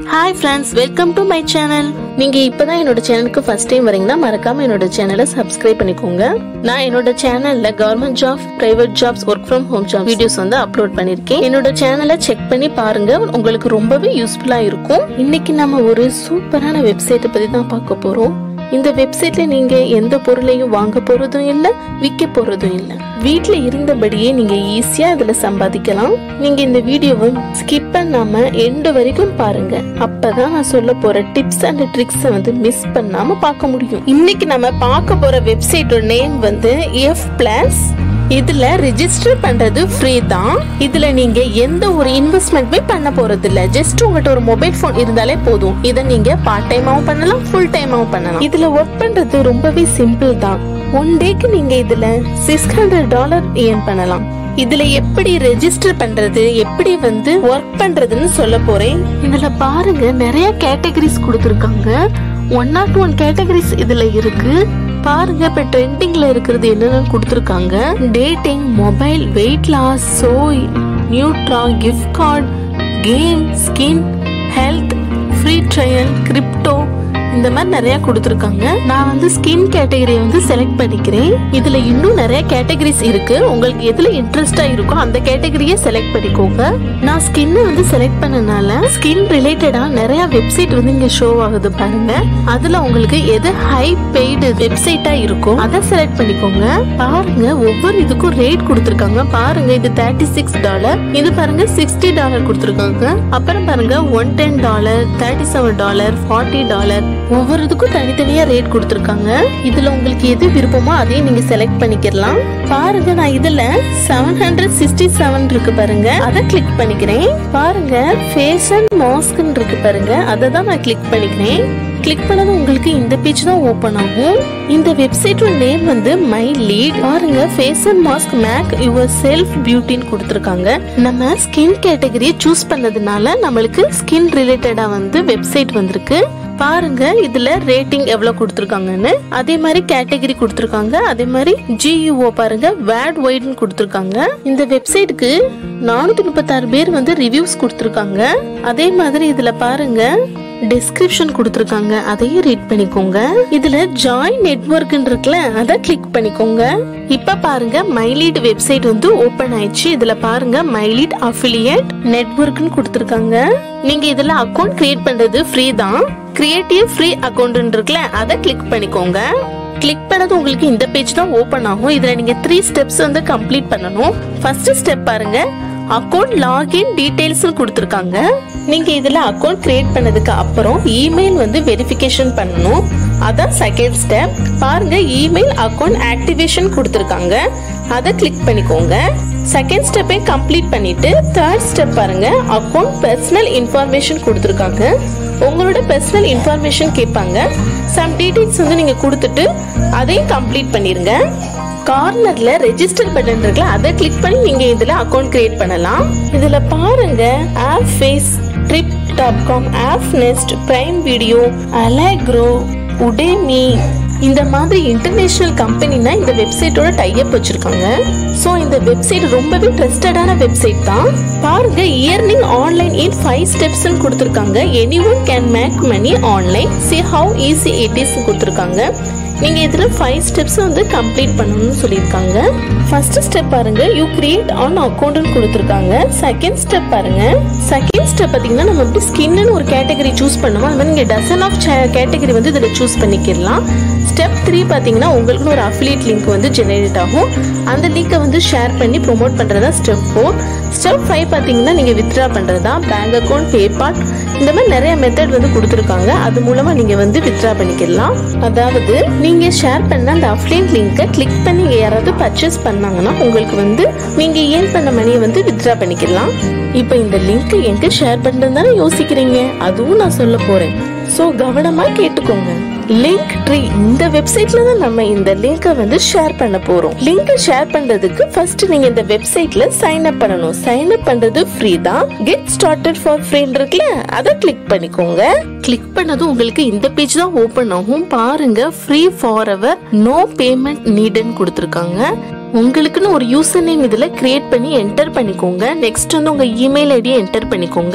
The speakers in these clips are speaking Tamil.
hi friends welcome to my channel நீங்க இப்பதான் என்னோட சேனலுக்கு ஃபர்ஸ்ட் டைம் வரீங்கன்னா மறக்காம என்னோட சேனலை சப்ஸ்கிரைப் பண்ணிக்கோங்க நான் என்னோட சேனல்ல government jobs private jobs work from home job videos வந்து அப்லோட் பண்ணிருக்கேன் என்னோட சேனலை செக் பண்ணி பாருங்க உங்களுக்கு ரொம்பவே யூஸ்ஃபுல்லா இருக்கும் இன்னைக்கு நம்ம ஒரு சூப்பரான வெப்சைட்டை பத்தி தான் பார்க்க போறோம் இந்த வெப்சைட்ல நீங்க எந்த பொருளையும் வாங்க போறதும் இல்ல விற்க போறதும் இல்ல வீட்ல இருந்தபடியே நீங்க ஈஸியா இதுல சம்பாதிக்கலாம் நீங்க இந்த வீடியோவை ஸ்கிப் பண்ணாம எண்டு வரைக்கும் பாருங்க அப்பதான் நான் சொல்ல போற டிப்ஸ் அண்ட் ட்ரிக்ஸ் வந்து மிஸ் பண்ணாம பார்க்க முடியும் இன்னைக்கு நம்ம பார்க்க போற வெப்சைட்டோட நேம் வந்து எஃப் பிளஸ் இதுல ரெஜிஸ்டர் பண்றது ஃப்ரீ தான் இதுல நீங்க எந்த ஒரு இன்வெஸ்ட்மெண்ட்மே பண்ண போறது இல்ல ஜஸ்ட் உங்கள்கிட்ட ஒரு மொபைல் போன் இருந்தாலே போதும் இதை நீங்க பார்ட் டைமாவும் பண்ணலாம் ஃபுல் டைமாவும் பண்ணலாம் இதுல ஒர்க் பண்றது ரொம்பவே சிம்பிள் தான் ஒன் டேக்கு நீங்க இதுல சிக்ஸ் ஹண்ட்ரட் டாலர் ஏர்ன் பண்ணலாம் இதுல எப்படி ரெஜிஸ்டர் பண்றது எப்படி வந்து ஒர்க் பண்றதுன்னு சொல்ல போறேன் இதுல பாருங்க நிறைய கேட்டகரிஸ் கொடுத்துருக்காங்க ஒன் நாட் ஒன் கேட்டகரிஸ் இதுல இருக்கு பாருங்க இப்ப ட்ரெண்டிங்ல இருக்கிறது என்னென்னு கொடுத்துருக்காங்க dating mobile weight loss soy nutra gift card game skin health free trial crypto இந்த மாதிரி நிறைய கொடுத்துருக்காங்க நான் வந்து ஸ்கின் கேட்டகரியை வந்து செலக்ட் பண்ணிக்கிறேன் இதுல இன்னும் நிறைய கேட்டகரிஸ் இருக்கு உங்களுக்கு எதுல இன்ட்ரெஸ்டா இருக்கோ அந்த கேட்டகரியை செலக்ட் பண்ணிக்கோங்க நான் ஸ்கின் வந்து செலக்ட் பண்ணனால ஸ்கின் ரிலேட்டடா நிறைய வெப்சைட் வந்து இங்க ஷோ ஆகுது பாருங்க அதுல உங்களுக்கு எது ஹை பெய்டு வெப்சைட்டா இருக்கோ அதை செலக்ட் பண்ணிக்கோங்க பாருங்க ஒவ்வொரு இதுக்கும் ரேட் கொடுத்துருக்காங்க பாருங்க இது தேர்ட்டி சிக்ஸ் டாலர் இது பாருங்க சிக்ஸ்டி டாலர் கொடுத்துருக்காங்க அப்புறம் பாருங்க one ten dollar thirty seven dollar forty dollar ஒவ்வொரு இதுக்கும் தனித்தனியா ரேட் கொடுத்துருக்காங்க இதுல உங்களுக்கு எது விருப்பமோ அதையும் நீங்க செலக்ட் பண்ணிக்கலாம் பாருங்க நான் இதுல செவன் ஹண்ட்ரட் சிக்ஸ்டி செவன் இருக்கு பாருங்க அதை கிளிக் பண்ணிக்கிறேன் பாருங்க ஃபேஸ் அண்ட் மாஸ்க்னு இருக்கு பாருங்க அதை தான் நான் கிளிக் பண்ணிக்கிறேன் கிளிக் பண்ணது உங்களுக்கு இந்த பேஜ் தான் ஓபன் ஆகும் இந்த வெப்சைட்டோட நேம் வந்து மை லீட் பாருங்க face and mask make yourself பியூட்டின்னு கொடுத்துருக்காங்க நம்ம ஸ்கின் கேட்டகரியை சூஸ் பண்ணதுனால நம்மளுக்கு ஸ்கின் ரிலேட்டடா வந்து வெப்சைட் வந்திருக்கு பாருங்க இதுல ரேட்டிங் எவ்வளவு கொடுத்துருக்காங்கன்னு அதே மாதிரி கேட்டகரி கொடுத்துருக்காங்க அதே மாதிரி ஜியூஓ பாருங்க வேர்ட் வைட்னு கொடுத்துருக்காங்க இந்த வெப்சைட்டுக்கு நானூத்தி முப்பத்தாறு பேர் வந்து ரிவ்யூஸ் கொடுத்துருக்காங்க அதே மாதிரி இதுல பாருங்க டிஸ்கிரிப்ஷன் கொடுத்துருக்காங்க அதையும் ரீட் பண்ணிக்கோங்க இதுல ஜாயின் நெட்ஒர்க் இருக்குல்ல அதை கிளிக் பண்ணிக்கோங்க இப்ப பாருங்க மைலீட் வெப்சைட் வந்து ஓபன் ஆயிடுச்சு இதுல பாருங்க மைலீட் அஃபிலியேட் நெட்ஒர்க்னு கொடுத்துருக்காங்க நீங்க இதுல அக்கௌண்ட் கிரியேட் பண்றது ஃப்ரீ தான் கிரியேட்டிவ் ஃப்ரீ அக்கௌண்ட் இருக்குல்ல அதை கிளிக் பண்ணிக்கோங்க கிளிக் பண்ணது உங்களுக்கு இந்த பேஜ் தான் ஓபன் ஆகும் இதுல நீங்க த்ரீ ஸ்டெப்ஸ் வந்து கம்ப்ளீட் பண்ணணும் ஃபர்ஸ்ட் ஸ்டெப் பாருங்க அக்கௌண்ட் லாகின் டீடைல்ஸ் கொடுத்துருக்காங்க நீங்க இதுல அக்கௌண்ட் கிரியேட் பண்ணதுக்கு அப்புறம் இமெயில் வந்து வெரிஃபிகேஷன் பண்ணணும் அதான் செகண்ட் ஸ்டெப் பாருங்க இமெயில் அக்கௌண்ட் ஆக்டிவேஷன் கொடுத்துருக்காங்க அதை கிளிக் பண்ணிக்கோங்க செகண்ட் ஸ்டெப்பை கம்ப்ளீட் பண்ணிட்டு தேர்ட் ஸ்டெப் பாருங்க அக்கௌண்ட் பர்சனல் இன்ஃபர்மேஷன் கொடுத்துருக்காங்க உங்களோட பர்சனல் இன்ஃபர்மேஷன் கேட்பாங்க சம் டீடைல்ஸ் வந்து நீங்க கொடுத்துட்டு அதையும் கம்ப்ளீட் பண்ணிருங்க கார்னர்ல ரெஜிஸ்டர் பட்டன் இருக்குல்ல அதை கிளிக் பண்ணி நீங்க இதுல அக்கவுண்ட் கிரியேட் பண்ணலாம் இதுல பாருங்க app face trip dot com app nest Prime Video Allegro Udemy இந்த மாதிரி இன்டர்நேஷனல் கம்பெனினா இந்த வெப்சைட்டோட டைப் வச்சிருக்காங்க ஸோ இந்த வெப்சைட் ரொம்பவே ட்ரஸ்டடான வெப்சைட் தான் பாருங்க earning online in five steps கொடுத்துருக்காங்க any one can make money online see how easy it is கொடுத்துருக்காங்க நீங்க இதுல ஃபைவ் ஸ்டெப்ஸ் வந்து கம்ப்ளீட் பண்ணணும்னு சொல்லியிருக்காங்க ஃபர்ஸ்ட் ஸ்டெப் பாருங்க யூ கிரியேட் ஆன் அக்கௌண்ட்னு கொடுத்துருக்காங்க செகண்ட் ஸ்டெப் பாருங்க செகண்ட் ஸ்டெப் பாத்தீங்கன்னா நம்ம எப்படி ஸ்கின்னு ஒரு கேட்டகரி சூஸ் பண்ணுவோம் அது மாதிரி நீங்க டசன் ஆஃப் கேட்டகரி வந்து இதுல சூஸ் பண்ணிக்கலாம் ஸ்டெப் த்ரீ பார்த்தீங்கன்னா உங்களுக்குன்னு ஒரு அஃபிலியேட் லிங்க் வந்து ஜெனரேட் ஆகும் அந்த லிங்கை வந்து ஷேர் பண்ணி ப்ரொமோட் பண்ணுறதா ஸ்டெப் ஃபோர் ஸ்டெப் ஃபைவ் பார்த்தீங்கன்னா நீங்கள் வித்ட்ரா பண்ணுறதா பேங்க் அக்கௌண்ட் பேபால் இந்த மாதிரி நிறைய மெத்தட் வந்து கொடுத்துருக்காங்க அது மூலமாக நீங்கள் வந்து வித்ட்ரா பண்ணிக்கலாம் அதாவது நீங்கள் ஷேர் பண்ண அந்த அஃபிலியேட் லிங்கை கிளிக் பண்ணி யாராவது பர்ச்சேஸ் பண்ணாங்கன்னா உங்களுக்கு வந்து நீங்கள் ஏர்ன் பண்ண மணியை வந்து வித்ட்ரா பண்ணிக்கலாம் இப்போ இந்த லிங்க் எங்க ஷேர் பண்ணுறது தானே யோசிக்கிறீங்க அதுவும் நான் சொல்ல போகிறேன் ஸோ கவனமாக கேட்டுக்கோங்க லிங்க் ட்ரீ இந்த வெப்சைட்ல தான் நம்ம இந்த லிங்கை வந்து ஷேர் பண்ண போறோம் லிங்க் ஷேர் பண்றதுக்கு ஃபர்ஸ்ட் நீங்க இந்த வெப்சைட்ல சைன் அப் பண்ணணும் சைன் அப் பண்றது ஃப்ரீ தான் கெட் ஸ்டார்டட் ஃபார் ஃப்ரீன்னு இருக்குல்ல அதை கிளிக் பண்ணிக்கோங்க கிளிக் பண்ணதும் உங்களுக்கு இந்த பேஜ் தான் ஓபன் ஆகும் பாருங்க free forever no payment நீடுன்னு கொடுத்துருக்காங்க உங்களுக்குன்னு ஒரு யூசர் நேம் இதுல கிரியேட் பண்ணி என்டர் பண்ணிக்கோங்க நெக்ஸ்ட் வந்து உங்க இமெயில் ஐடியை என்டர் பண்ணிக்கோங்க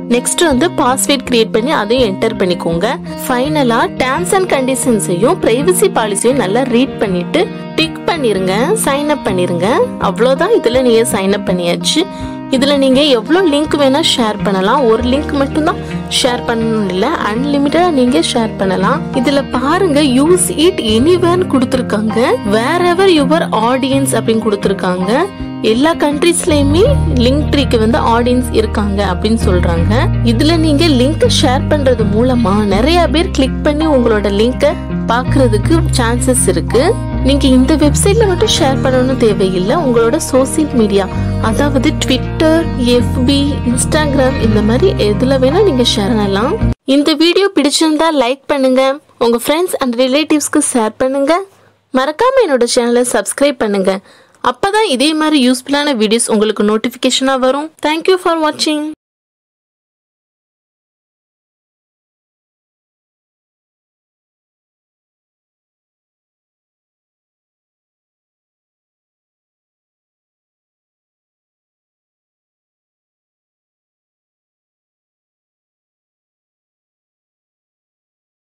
நெக்ஸ்ட் வந்து பாஸ்வேர்ட் கிரியேட் பண்ணி அதையும் என்டர் பண்ணிக்கோங்க ஃபைனலா டேர்ம்ஸ் அண்ட் கண்டிஷன்ஸையும் பிரைவசி பாலிசியும் நல்லா ரீட் பண்ணிட்டு டிக் பண்ணிருங்க சைன் அப் பண்ணிருங்க அவ்வளோதான் இதுல நீங்க சைன் அப் பண்ணியாச்சு இதுல நீங்க எவ்வளவு லிங்க் வேணா ஷேர் பண்ணலாம் ஒரு லிங்க் மட்டும் தான் ஷேர் பண்ணணும் இல்ல அன்லிமிட்டடா நீங்க ஷேர் பண்ணலாம் இதுல பாருங்க யூஸ் இட் எனிவேர்னு கொடுத்துருக்காங்க வேர் எவர் யுவர் ஆடியன்ஸ் அப்படின்னு கொடுத்துருக்காங்க எல்லா கண்ட்ரீஸ்லயுமே லிங்க் ட்ரீக்கு வந்து ஆடியன்ஸ் இருக்காங்க அப்படின்னு சொல்றாங்க இதுல நீங்க லிங்க் ஷேர் பண்றது மூலமா நிறைய பேர் கிளிக் பண்ணி உங்களோட லிங்கை பாக்குறதுக்கு சான்சஸ் இருக்கு நீங்க இந்த வெப்சைட்ல மட்டும் ஷேர் பண்ணணும்னு தேவையில்லை உங்களோட சோசியல் மீடியா அதாவது ட்விட்டர் எஃபி இன்ஸ்டாகிராம் இந்த மாதிரி எதுல வேணா நீங்க ஷேர் பண்ணலாம் இந்த வீடியோ பிடிச்சிருந்தா லைக் பண்ணுங்க உங்க ஃப்ரெண்ட்ஸ் அண்ட் ரிலேட்டிவ்ஸ்க்கு ஷேர் பண்ணுங்க மறக்காம என்னோட சேனலை சப்ஸ்கிரைப் பண்ணுங்க அப்பதான் இதே மாதிரி யூஸ்ஃபுல்லான வீடியோஸ் உங்களுக்கு நோட்டிஃபிகேஷனா வரும் தேங்க்யூ ஃபார் வாட்சிங்